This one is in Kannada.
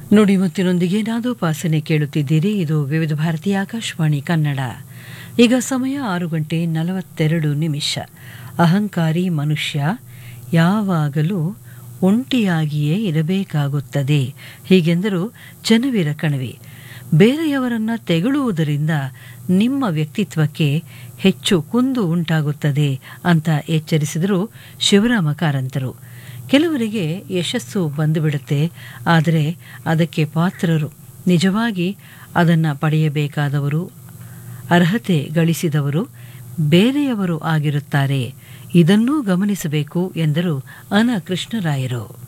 ನುಡಿಮುತ್ತಿನೊಂದಿಗೆ ನಾದೋಪಾಸನೆ ಕೇಳುತ್ತಿದ್ದೀರಿ ಇದು ವಿವಿಧ ಭಾರತೀಯ ಆಕಾಶವಾಣಿ ಕನ್ನಡ ಈಗ ಸಮಯ ಆರು ಗಂಟೆ ನಲವತ್ತೆರಡು ನಿಮಿಷ ಅಹಂಕಾರಿ ಮನುಷ್ಯ ಯಾವಾಗಲೂ ಒಂಟಿಯಾಗಿಯೇ ಇರಬೇಕಾಗುತ್ತದೆ ಹೀಗೆಂದರು ಜನವೀರ ಕಣವಿ ಬೇರೆಯವರನ್ನ ತೆಗಳುವುದರಿಂದ ನಿಮ್ಮ ವ್ಯಕ್ತಿತ್ವಕ್ಕೆ ಹೆಚ್ಚು ಕುಂದು ಉಂಟಾಗುತ್ತದೆ ಅಂತ ಎಚ್ಚರಿಸಿದರು ಶಿವರಾಮ ಕಾರಂತರು ಕೆಲವರಿಗೆ ಯಶಸ್ಸು ಬಂದುಬಿಡುತ್ತೆ ಆದರೆ ಅದಕ್ಕೆ ಪಾತ್ರರು ನಿಜವಾಗಿ ಅದನ್ನು ಪಡೆಯಬೇಕಾದವರು ಅರ್ಹತೆ ಗಳಿಸಿದವರು ಬೇರೆಯವರು ಆಗಿರುತ್ತಾರೆ ಇದನ್ನೂ ಗಮನಿಸಬೇಕು ಎಂದರು ಅನ ಕೃಷ್ಣರಾಯರು